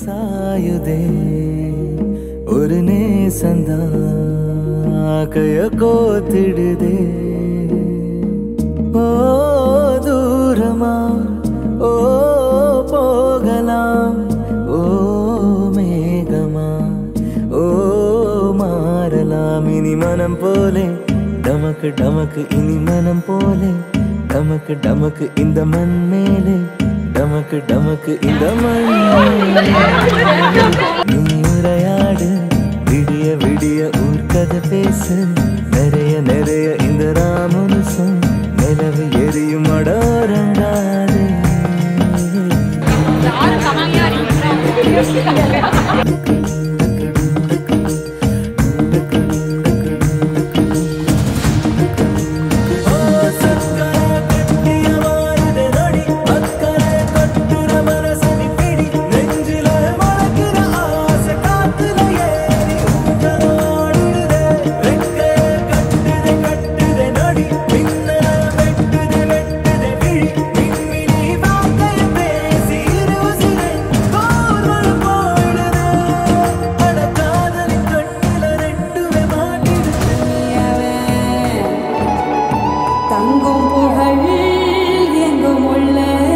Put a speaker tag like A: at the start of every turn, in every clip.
A: சாயுதே ஒரு நேசந்தா கைய கோத்திடுதே ஓ தூரமா ஓ போகலாம் ஓ மேகமா ஓ மாறலாம் இனி மனம் போலே டமக்கு டமக்கு இனி மனம் போலே டமக்கு டமக்கு இந்த மண் மேலே டமக்கு டமக்கு இந்த மண் நீ உரையாடு விடிய விடிய ஊர்க்கதை பேசு நிறைய நிறைய இந்த ராமனுசம் நிலவு எரியும் அடோரங்காதே
B: தங்கும் புகழ் எங்கும் உள்ள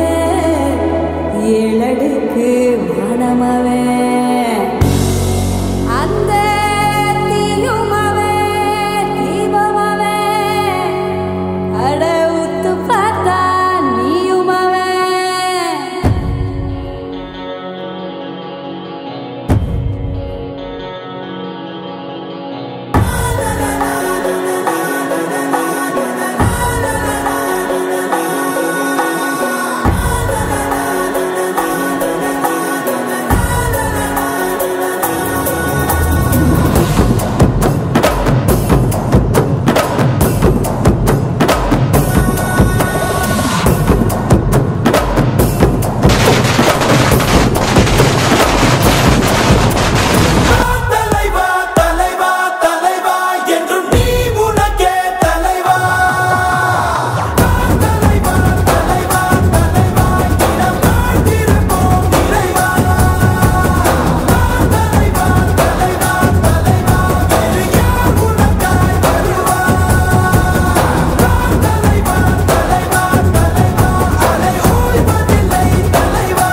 B: ஏழடுக்கு வானமவே அந்த தீயுமவே தீபமவே அட உத்து பார்த்தா நீயுமவே
C: தலைவா தலைவா தலைவா என்றும் நீ உனக்கே தலைவா தலைவா தலைவா தலைவா இடம் வாழ்ந்திருப்போம் இறைவா தலைவா தலைவா தலைவா வேறு யார் உனக்காய் வருவா தலைவா தலைவா தலைவா அலை ஓய்வதில்லை தலைவா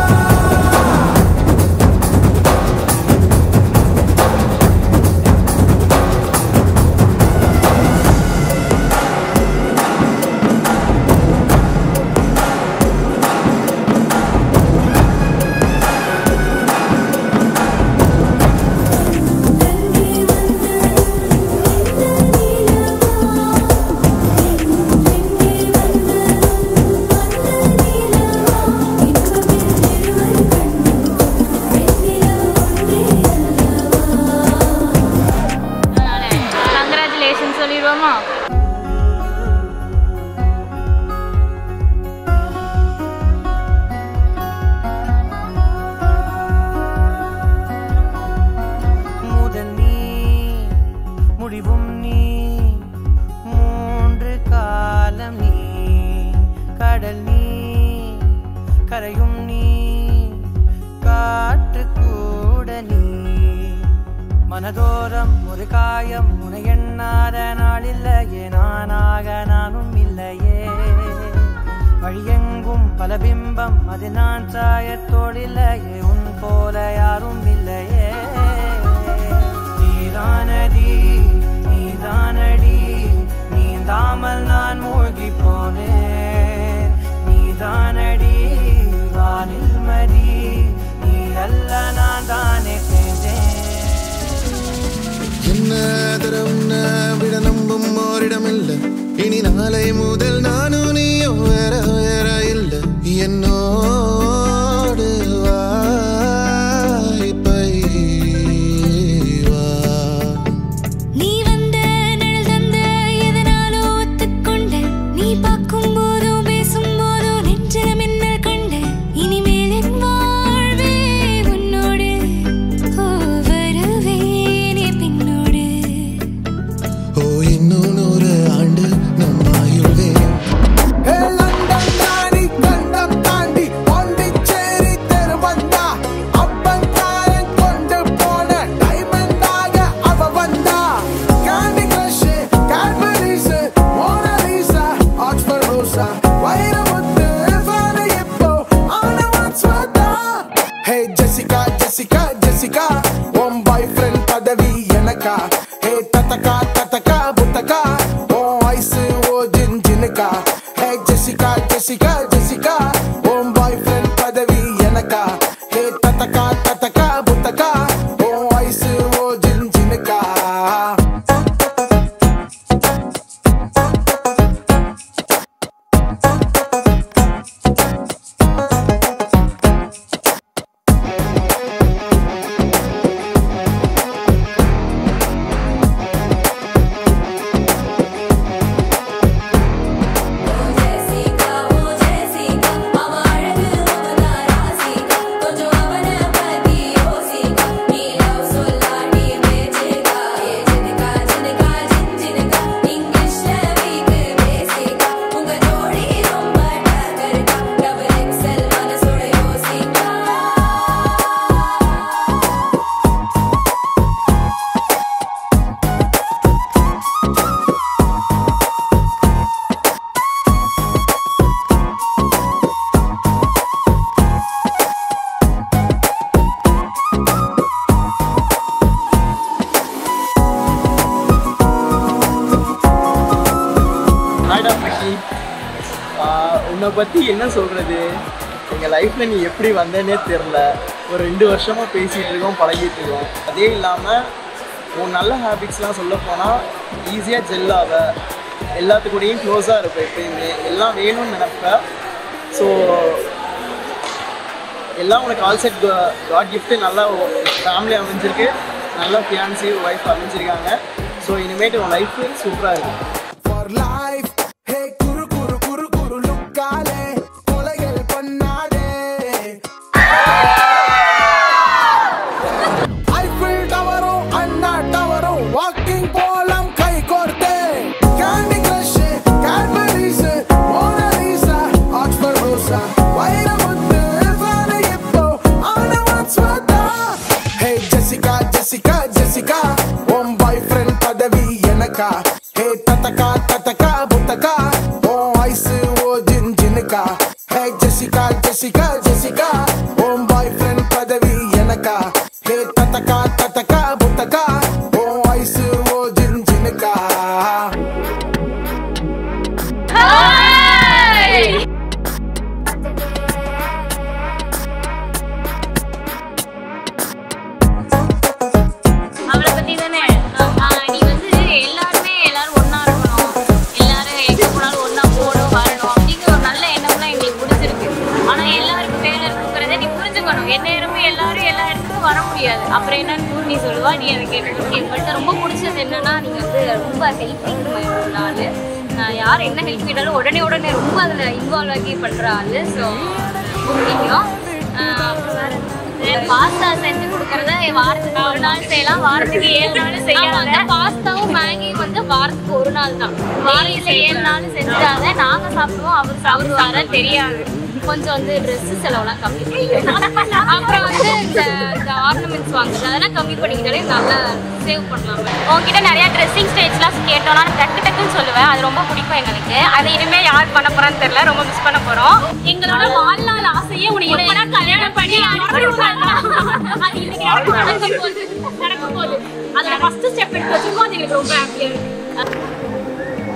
D: கங்க்ராச்சுலேஷன் சொல்லிடுவோமா
A: முதல் நீ முடிவும் நீ மூன்று காலம் நீ கடல் நீ கரையும் நீ காற்று கூட நீ மனதோரம் ஒரு காயம் உனை எண்ணாத நாளில்லையே நானாக நானும் இல்லையே வழியெங்கும் பல பிம்பம் அது நான் சாயத்தோடில்லையே உன் போல யாரும் இல்லையே நீதானடி நீதானடி நீந்தாமல் நான் மூழ்கி போனேன் நீதானடி வானில் மதி நீ அல்ல நான் தானே சேர்ந்தேன்
E: என்ன தரவுன்ன விட நம்பும் ஓரிடமில்ல இனி நாளை முதல் நானும் நீயோ வேற வேற இல்ல என்னோடு வாய்ப்பை வா
B: நீ வந்த நிழல் தந்த எதனாலோ ஒத்துக்கொண்ட நீ பார்க்கும் போதோ பேசும் போதோ நெஞ்சில மின்னல் கண்ட இனிமேல் என் வாழ்வே உன்னோடு ஓ வருவேனே பின்னோடு
E: ஓ இன்னும் நூறு ஆண்டு நம் ஆயுள்வே
C: ஜெசிகா ஜெசிகா ஜெசிகா உன் பாய் ஃப்ரெண்ட் பதவி எனக்கா ஹே தத்தக்கா தத்தக்கா புத்தக்கா உன் ஐசு ஓ ஜின் ஜினுக்கா ஹே ஜெசிகா ஜெசிகா ஜெசிகா உன் பாய் ஃப்ரெண்ட் பதவி எனக்கா ஹே தத்தக்கா தத்தக்கா புத்தக்கா உன் ஐசு ஓ ஜின் ஜினுக்கா
B: ஜெசிகா ஓ ஜெசிகா அவ அழகு முகதா ராசிகா கொஞ்சம் அவன பத்தி யோசிகா நீ லவ் சொல்லாடி பேச்சுகா ஏ ஜினுகா ஜினுகா ஜின் ஜினுகா இங்கிலீஷ்ல வீக்கு பேசிகா உங்க ஜோடி ரொம்ப டக்கருக்கா டபுள் எக்ஸல் மனசோட யோசிக்கா
F: ஹாய்டா பக்கி உன்னை பற்றி என்ன சொல்கிறது எங்கள் லைஃப்பில் நீ எப்படி வந்தேனே தெரில ஒரு ரெண்டு வருஷமாக பேசிகிட்டு இருக்கோம் பழகிட்டு இருக்கோம் அதே இல்லாமல் உன் நல்ல ஹேபிட்ஸ்லாம் சொல்ல போனால் ஈஸியாக ஜெல்லாவ எல்லாத்துக்கூடயும் க்ளோஸாக இருப்ப எப்பயுமே எல்லாம் வேணும்னு நினைப்ப ஸோ எல்லாம் உனக்கு ஆல் செட் காட் கிஃப்ட்டு நல்லா ஃபேமிலி அமைஞ்சிருக்கு நல்ல ஃபியான்சி ஒய்ஃப் அமைஞ்சிருக்காங்க ஸோ இனிமேட்டு உன் லைஃப் சூப்பராக இருக்கும்
C: for life. Hey, kuru kuru kuru kuru lukkale, கொலைகள் பண்ணாதே. Eiffel Tower-உம் அண்ணா Tower-உம் walking போலாம் கை கோர்த்தே. Candy Crush, Cadbury's, Mona Lisa, Oxford Rosa, Vairamuthu, Fanny இப்போ, ஆனவன் ஸ்வதா. Hey, Jessica, Jessica, Jessica, உன் boyfriend பதவி எனக்கா ஹே தத்தக்கா தத்தக்கா புத்தக்கா உன் ஐசு ஓ ஜின் ஜினுக்கா ஹே ஜெசிகா ஜெசிகா ஜெசிகா உன் பாய் ஃப்ரெண்ட் பதவி எனக்கா ஹே தத்தக்கா தத்தக்கா புத்தக்கா உன் ஐசு ஓ ஜின் ஜினுக்கா
D: அவளை பத்தி தானே ஆஹ் நீ வந்து எல்லாருமே எல்லாரும் ஒண்ணா இருக்கணும் எல்லாரும் எங்க போனாலும் ஒண்ணா போகணும் வரணும் அப்படிங்கிற ஒரு நல்ல எண்ணம்லாம் எங்களுக்கு பிடிச்சிருக்கு ஆனா எல்லாருக்கும் வேலை இருக்குங்கிறத நீ புரிஞ்சுக்கணும் எந்நேரமும் எல்லாரும் எல்லா இடத்துக்கும் வர முடியாது அப்புறம் என்னன்னு பூர்ணி சொல்லுவா நீ அதை கேட்டு எங்கள்கிட்ட ரொம்ப பிடிச்சது என்னன்னா நீங்க வந்து ரொம்ப ஹெல்பிங் உள்ள ஆளு நான் யார் என்ன ஹெல்ப் கேட்டாலும் உடனே உடனே ரொம்ப அதில் இன்வால்வ் ஆகி பண்ற ஆளு ஸோ ரொம்ப பிடிக்கும் ஆஹ் அப்புறம் வேற என்ன? பாஸ்தா செஞ்சு கொடுக்கறத வாரத்துக்கு ஒரு நாள் செய்யலாம் வாரத்துக்கு ஏழு நாள் செய்யாத பாஸ்தாவும் மேகியும் வந்து வாரத்துக்கு ஒரு நாள் தான் வாரத்துல ஏழு நாள் செஞ்சாத நாங்க சாப்பிடுவோம் அவர் சாப்பிடுவார தெரியாது கொஞ்சம் வந்து ட்ரெஸ் செலவுலாம் கம்மி பண்ணிக்கலாம் அப்புறம் வந்து இந்த இந்த ஆர்னமெண்ட்ஸ் வாங்குறது அதெல்லாம் கம்மி பண்ணிக்கிட்டாலே நல்லா சேவ் பண்ணலாம் உங்ககிட்ட நிறைய ட்ரெஸ்ஸிங் ஸ்டைல்ஸ்லாம் கேட்டோம்னா நான் டக்கு டக்குன்னு சொல்லுவேன் அது ரொம்ப பிடிக்கும் எங்களுக்கு அதை இனிமே யார் பண்ண போறான்னு தெரியல ரொம்ப மிஸ் பண்ண போறோம் எங்களோட வாழ்நாள் ஆசையே உனக்கு எப்படா கல்யாணம் பண்ணி அது இன்னைக்கு நடக்க போகுது நடக்க போகுது அதோட ஃபர்ஸ்ட் ஸ்டெப் எடுத்து வச்சிருக்கோம் அது எனக்கு ரொம்ப ஹாப்பியா இருக்கு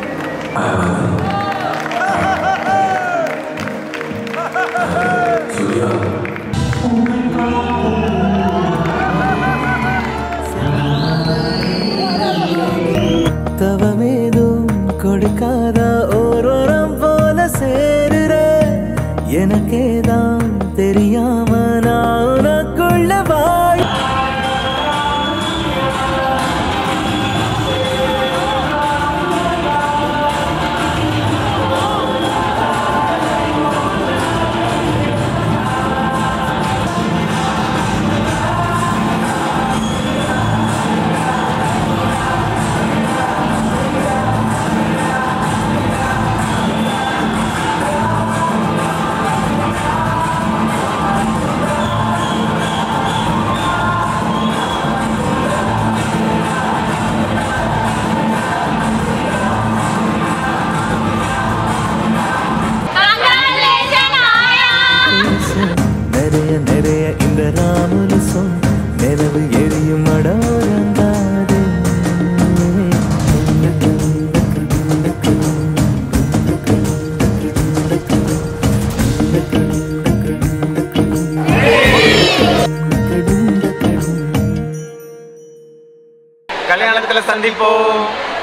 A: தவமேதும் கொடுக்காத ஓரோரம் போல சேருற எனக்கேதான் தெரியாம நான் உனக்குள்ள வாழ்
C: Hey,
G: நேரத்துல சந்திப்போம்